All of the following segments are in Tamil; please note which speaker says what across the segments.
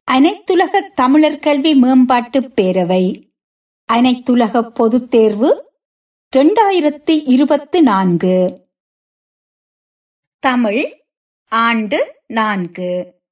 Speaker 1: அனைத்துலக தமிழர் கல்வி மேம்பாட்டு பேரவை அனைத்துலக பொதுத் தேர்வு இரண்டாயிரத்தி இருபத்தி நான்கு தமிழ் ஆண்டு நான்கு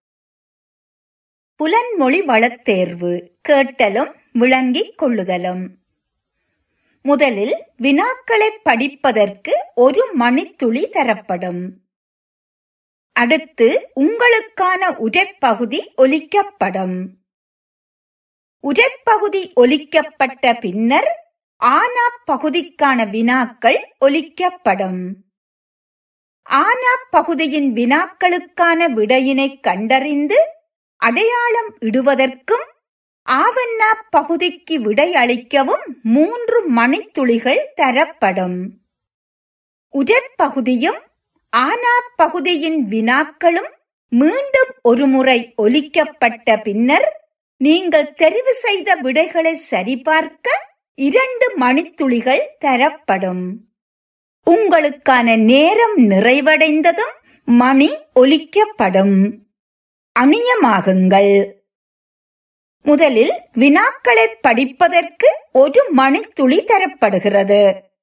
Speaker 1: புலன்மொழி வளத்தேர்வு கேட்டலும் விளங்கிக் கொள்ளுதலும் முதலில் வினாக்களை படிப்பதற்கு ஒரு மணித்துளி தரப்படும் அடுத்து உங்களுக்கான உரைப்பகுதி ஒலிக்கப்படும் உரைப்பகுதி ஒலிக்கப்பட்ட பின்னர் ஆனா பகுதிக்கான வினாக்கள் ஒலிக்கப்படும் ஆனா பகுதியின் வினாக்களுக்கான விடையினை கண்டறிந்து அடையாளம் இடுவதற்கும் ஆவண்ணா பகுதிக்கு விடை அளிக்கவும் மூன்று மணித்துளிகள் தரப்படும் உடற்பகுதியும் ஆனா பகுதியின் வினாக்களும் மீண்டும் ஒருமுறை ஒலிக்கப்பட்ட பின்னர் நீங்கள் தெரிவு செய்த விடைகளை சரிபார்க்க இரண்டு மணித்துளிகள் தரப்படும் உங்களுக்கான நேரம் நிறைவடைந்ததும் மணி ஒலிக்கப்படும் அணியமாகுங்கள் முதலில் வினாக்களை படிப்பதற்கு ஒரு மணித்துளி தரப்படுகிறது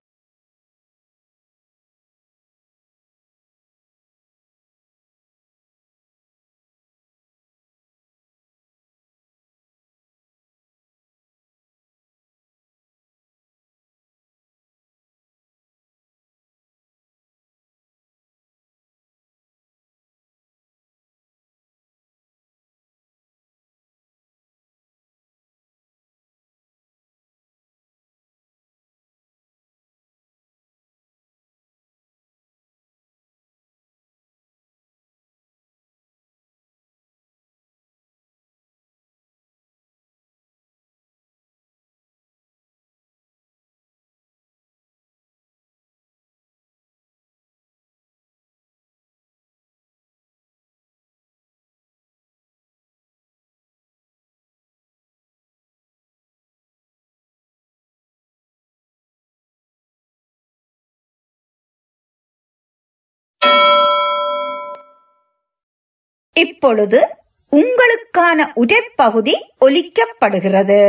Speaker 1: இப்பொழுது உங்களுக்கான உரைப்பகுதி ஒலிக்கப்படுகிறது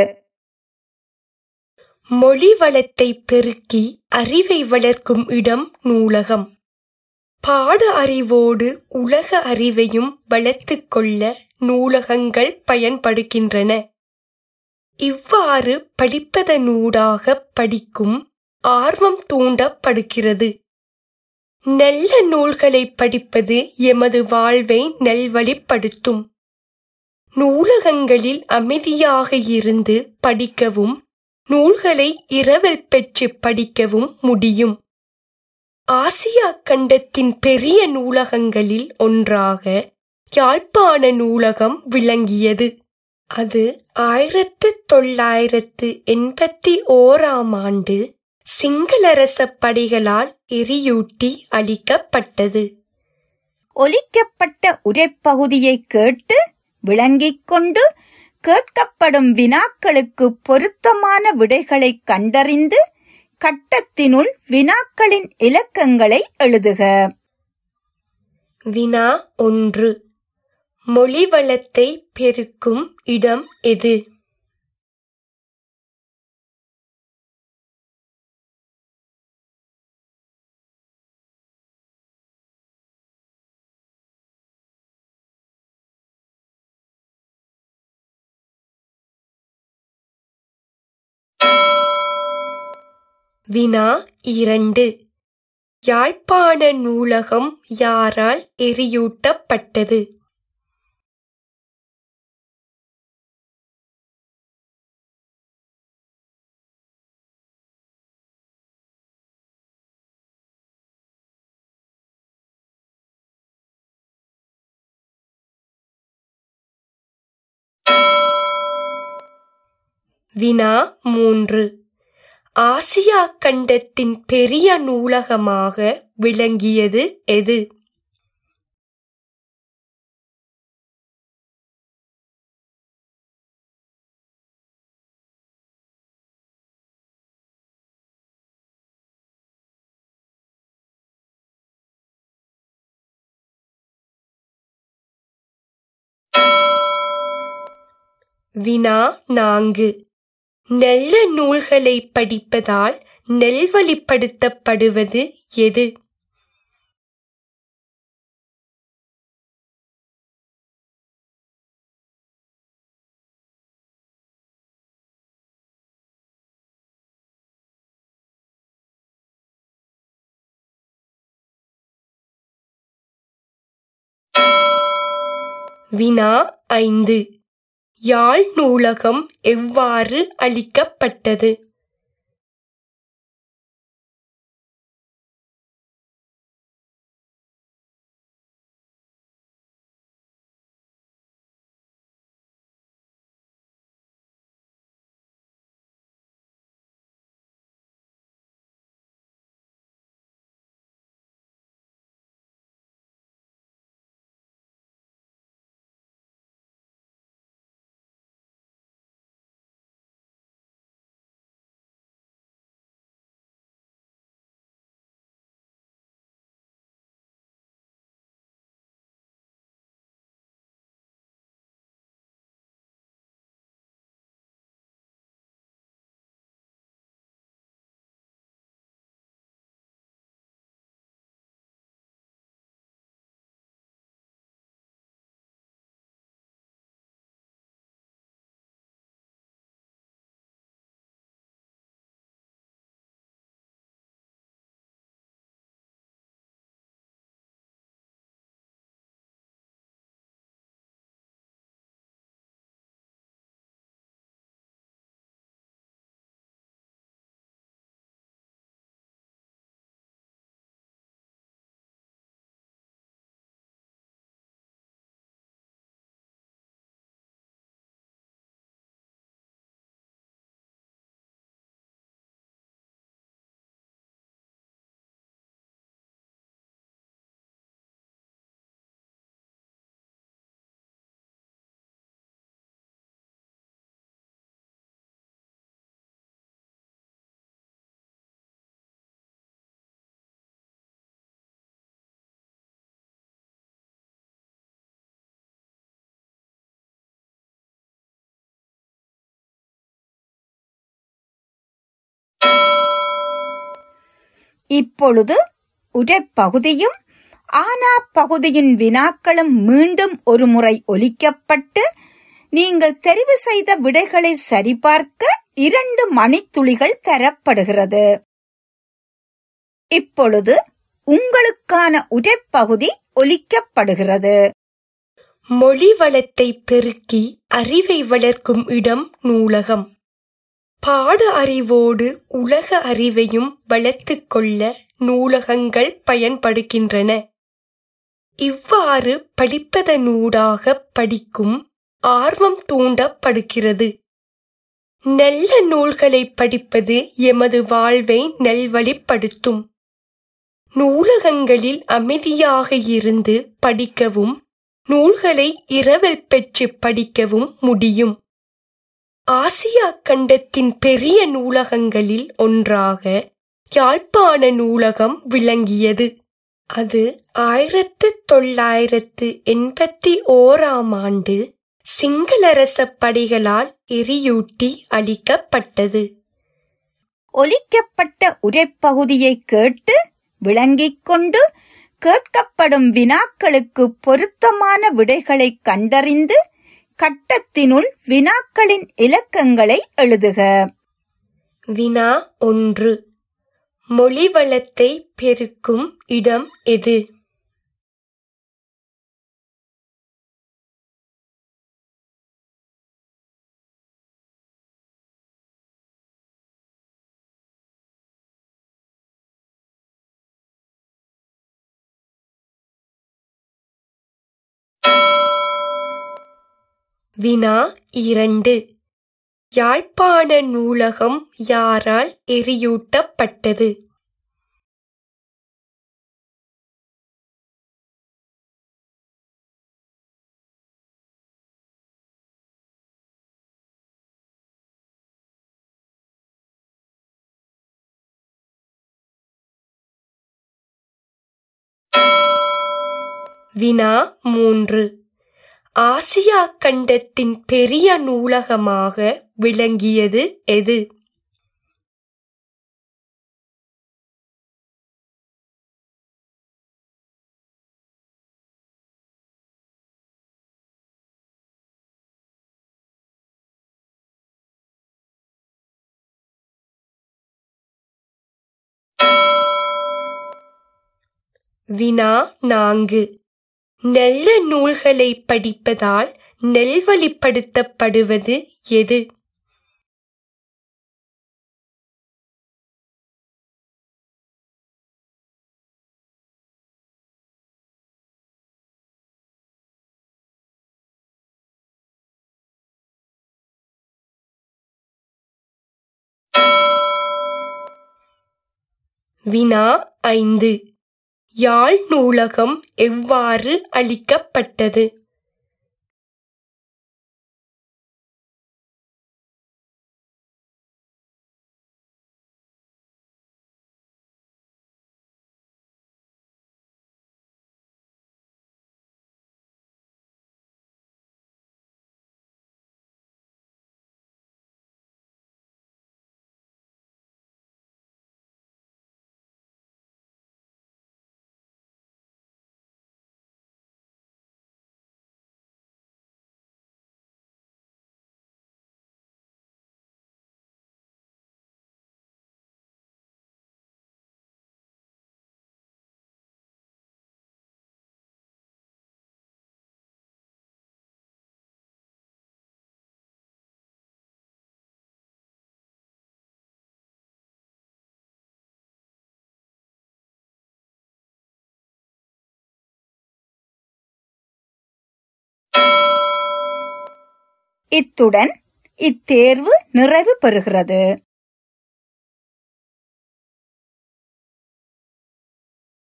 Speaker 2: மொழி வளத்தை பெருக்கி அறிவை வளர்க்கும் இடம் நூலகம் பாட அறிவோடு உலக அறிவையும் வளர்த்துக் கொள்ள நூலகங்கள் பயன்படுகின்றன இவ்வாறு படிப்பதனூடாக படிக்கும் ஆர்வம் தூண்டப்படுகிறது நல்ல நூல்களை படிப்பது எமது வாழ்வை நல்வழிப்படுத்தும் நூலகங்களில் அமைதியாக இருந்து படிக்கவும் நூல்களை இரவல் பெற்று படிக்கவும் முடியும் ஆசியா கண்டத்தின் பெரிய நூலகங்களில் ஒன்றாக யாழ்ப்பாண நூலகம் விளங்கியது அது ஆயிரத்து தொள்ளாயிரத்து எண்பத்தி ஓராம் ஆண்டு சிங்களரச படைகளால் எரியூட்டி அளிக்கப்பட்டது
Speaker 1: ஒலிக்கப்பட்ட உரைப்பகுதியை கேட்டு விளங்கிக் கொண்டு கேட்கப்படும் வினாக்களுக்கு பொருத்தமான விடைகளை கண்டறிந்து கட்டத்தினுள் வினாக்களின் இலக்கங்களை எழுதுக
Speaker 2: வினா ஒன்று மொழி வளத்தை பெருக்கும் இடம் எது வினா இரண்டு யாழ்ப்பாண நூலகம் யாரால் எரியூட்டப்பட்டது வினா மூன்று ஆசியா கண்டத்தின் பெரிய நூலகமாக விளங்கியது எது வினா நான்கு நல்ல நூல்களை படிப்பதால் நல்வழிப்படுத்தப்படுவது எது வினா ஐந்து யாழ் நூலகம் எவ்வாறு அளிக்கப்பட்டது
Speaker 1: இப்பொழுது உரைப்பகுதியும் ஆனா பகுதியின் வினாக்களும் மீண்டும் ஒருமுறை ஒலிக்கப்பட்டு நீங்கள் தெரிவு செய்த விடைகளை சரிபார்க்க இரண்டு மணித்துளிகள் தரப்படுகிறது இப்பொழுது உங்களுக்கான உரைப்பகுதி ஒலிக்கப்படுகிறது
Speaker 2: மொழி வளத்தை பெருக்கி அறிவை வளர்க்கும் இடம் நூலகம் பாட அறிவோடு உலக அறிவையும் வளர்த்துக் கொள்ள நூலகங்கள் பயன்படுகின்றன இவ்வாறு படிப்பதனூடாக படிக்கும் ஆர்வம் தூண்டப்படுகிறது நல்ல நூல்களை படிப்பது எமது வாழ்வை நல்வழிப்படுத்தும் நூலகங்களில் அமைதியாக இருந்து படிக்கவும் நூல்களை இரவல் பெற்று படிக்கவும் முடியும் ஆசியா கண்டத்தின் பெரிய நூலகங்களில் ஒன்றாக யாழ்ப்பாண நூலகம் விளங்கியது அது ஆயிரத்து தொள்ளாயிரத்து எண்பத்தி ஓராம் ஆண்டு சிங்களரச படைகளால் எரியூட்டி அளிக்கப்பட்டது
Speaker 1: ஒலிக்கப்பட்ட உரைப்பகுதியை கேட்டு விளங்கிக் கொண்டு கேட்கப்படும் வினாக்களுக்கு பொருத்தமான விடைகளை கண்டறிந்து கட்டத்தினுள் வினாக்களின் இலக்கங்களை எழுதுக
Speaker 2: வினா ஒன்று மொழி வளத்தை பெருக்கும் இடம் எது வினா இரண்டு யாழ்ப்பாண நூலகம் யாரால் எரியூட்டப்பட்டது வினா மூன்று ஆசியா கண்டத்தின் பெரிய நூலகமாக விளங்கியது எது வினா நான்கு நல்ல நூல்களை படிப்பதால் நல்வழிப்படுத்தப்படுவது எது வினா ஐந்து யாழ் நூலகம் எவ்வாறு அளிக்கப்பட்டது
Speaker 1: இத்துடன் இத்தேர்வு நிறைவு பெறுகிறது